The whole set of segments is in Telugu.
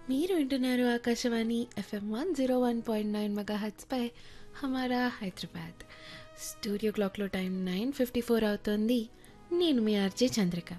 మీరు వింటున్నారు Akashvani FM one zero one point nine mega పై హమారా హైదరాబాద్ స్టూడియో క్లాక్లో టైం నైన్ ఫిఫ్టీ ఫోర్ అవుతుంది నేను మీ ఆర్జే చంద్రిక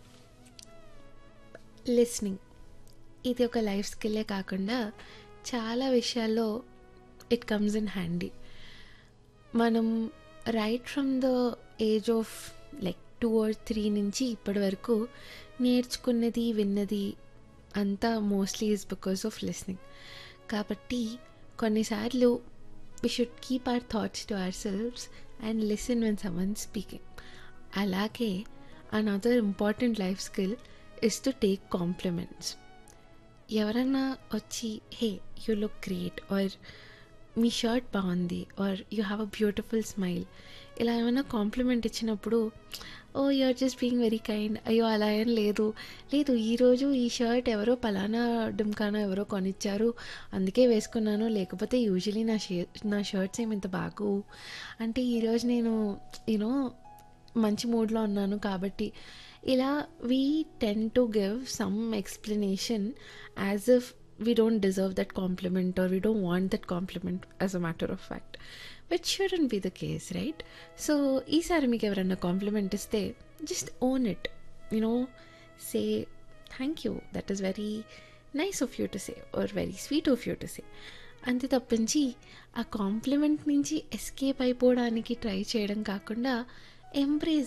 లిస్నింగ్ ఇది ఒక లైఫ్ స్కిల్లే కాకుండా చాలా విషయాల్లో ఇట్ కమ్స్ ఇన్ హ్యాండీ మనం right from the age of like two or three నుంచి ఇప్పటి వరకు నేర్చుకున్నది విన్నది అంతా mostly is because of listening కాబట్టి కొన్నిసార్లు we should keep our thoughts to ourselves and listen when someone speaking అలాగే another important life skill is to take compliments ఎవరన్నా వచ్చి hey you look great or మీ షర్ట్ బాగుంది or you have a beautiful smile ఇలా ఏమైనా కాంప్లిమెంట్ ఇచ్చినప్పుడు oh you're just being very kind అయ్యో అలా ఏం లేదు లేదు ఈరోజు ఈ షర్ట్ ఎవరో పలానా డుమ్కానా ఎవరో కొనిచ్చారు అందుకే వేసుకున్నాను లేకపోతే యూజువలీ నా షే నా షర్ట్స్ ఏమి ఇంత బాగు అంటే ఈరోజు నేను యూనో మంచి మూడ్లో ఉన్నాను కాబట్టి ఇలా we tend to give some explanation as if we don't deserve that compliment or we don't want that compliment as a matter of fact which shouldn't be the case right so ఈసారి మీకు ఎవరన్నా కాంప్లిమెంట్ ఇస్తే just own it you know say thank you that is very nice of you to say or very sweet of you to say అంతే తప్పించి ఆ కాంప్లిమెంట్ నుంచి ఎస్కేప్ అయిపోవడానికి ట్రై చేయడం కాకుండా ఎంబ్రేస్